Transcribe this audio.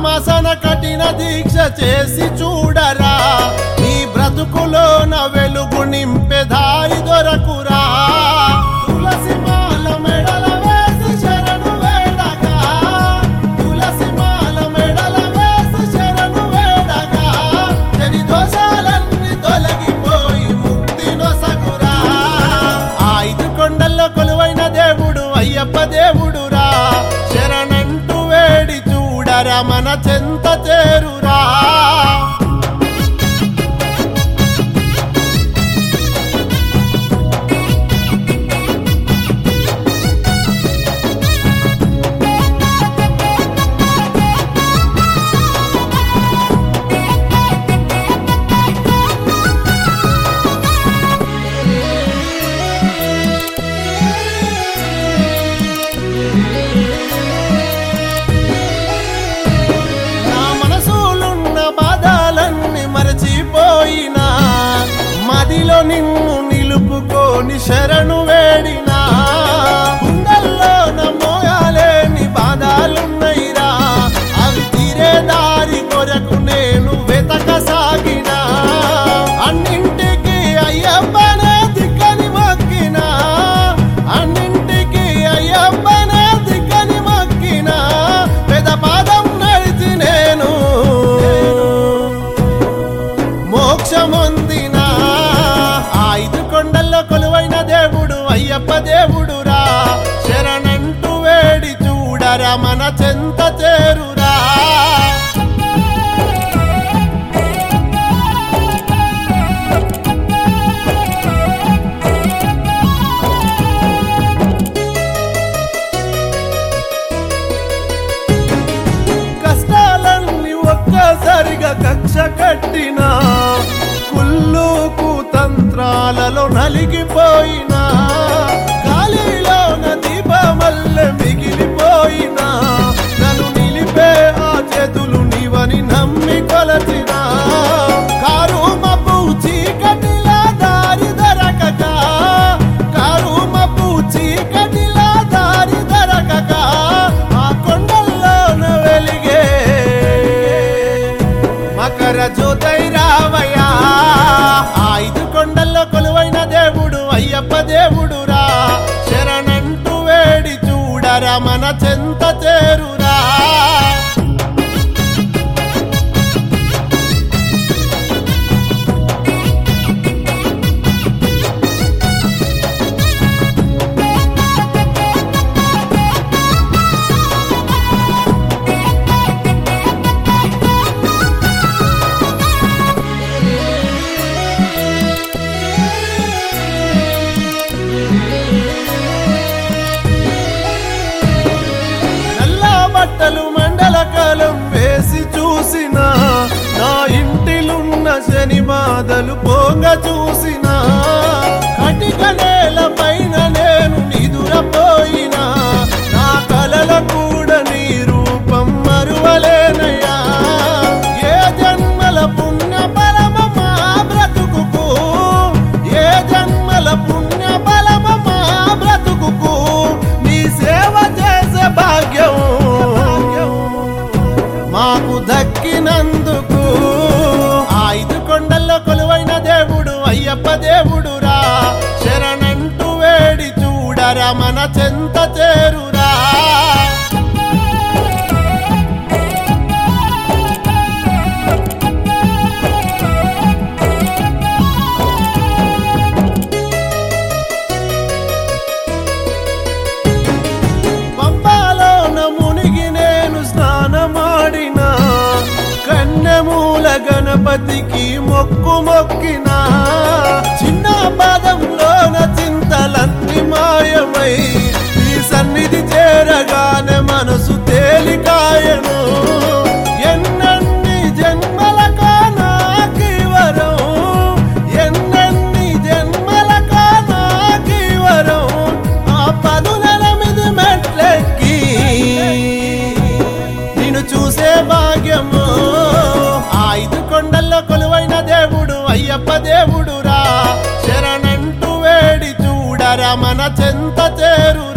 ధనుర్మాసన కఠిన దీక్ష చేసి చూడరా నీ బ్రతుకులోన వెలుగు నింపే దారి దొరకురా తులసి మాల మెడల వేసి శరణు వేడగా తులసి మాల మెడల వేసి శరణు వేడగా శని దోషాలన్నీ తొలగిపోయి ముక్తి నొసగురా ఆ ఐదు కొండల్లో కొలువైన దేవుడు అయ్యప్ప దేవుడురా శరణంటూ వేడి చూడరా మన చెంత చేరురా నా మనసులున్న బాధలన్నీ మరచిపోయినా మదిలో నిన్ను నిలుపుకొని శరణు వేడినా గుండెల్లో నా మోయాలేని బాధలున్నయిరా అవి తీరే దారి కొరకు నేను వెతక సాగినా అన్నింటికి అయ్యప్పనే దిక్కని మొక్కినా అన్నింటికి అయ్యప్పనే దిక్కని మొక్కినా పెద పాదం నడిచి నేను మోక్షమొందిన ఆ ఐదు కొండల్లో కొలువైన దేవుడు అయ్యప్ప దేవుడురా శరణంటూ వేడి చూడరా మన చెంత చేరురా కష్టాలన్నీ ఒక్కసారిగా కక్ష కట్టినా కుళ్ళుకు తంత్రాలలో నలిగిపోయినా గాలిలోన దీపమల్లె మిగిలిపోయినా నన్ను నిలిపే ఆ చేతులు నీవని నమ్మి కొలచినా కారు మబ్బు చీకటిలా దారి దొరకక కారు మబ్బు చీకటిలా దారి దొరకక ఆ కొండల్లోన వెలిగే మకర జ్యోతై రావయ్యా ఆ ఐదు కొండల్లో కొలువైన దేవుడు అయ్యప్ప దేవుడురా శరణంటూ వేడి చూడరా మన చెంత చేరురా నల్ల బట్టలు మండల కాలం వేసి చూసిన నా ఇంటిలున్న శని బాధలు పోంగ చూసిన కటిక నేల పైన నేను నిదురపోయినా నా కలల కూడా నీ రూపం మరువలేనయ్యా ఏ జన్మల పుణ్య బలమ మా బ్రతుకుకు ఏ జన్మల పుణ్య బలమ మా బ్రతుకుకు నీ సేవ చేసే భాగ్యం మాకు దక్కినందుకు ఆ ఐదు కొండల్లో కొలువైన దేవుడు అయ్యప్ప దేవుడురా శరణంటూ వేడి చూడరా మన చెంత చేరురా పంపాలోన మునిగి నేను స్నానమాడిన కన్నెమూల గణపతికి మొక్కు మొక్కిన చిన్న పాదంలోన చింతలన్నీ మాయమై ఈ సన్నిధి చేరగానే మనసు తేలికాయను ఎన్నెన్ని జన్మలకా నాకి వరం ఎన్నెన్ని జన్మలకా నాకి వరం ఆ పదునెలమిది మెట్లెక్కి నిన్ను చూసే భాగ్యము ఆ ఐదు కొండల్లో కొలువైన దేవుడు అయ్యప్ప దేవుడురా శరణంటూ వేడి చూడరా మన చెంత చేరు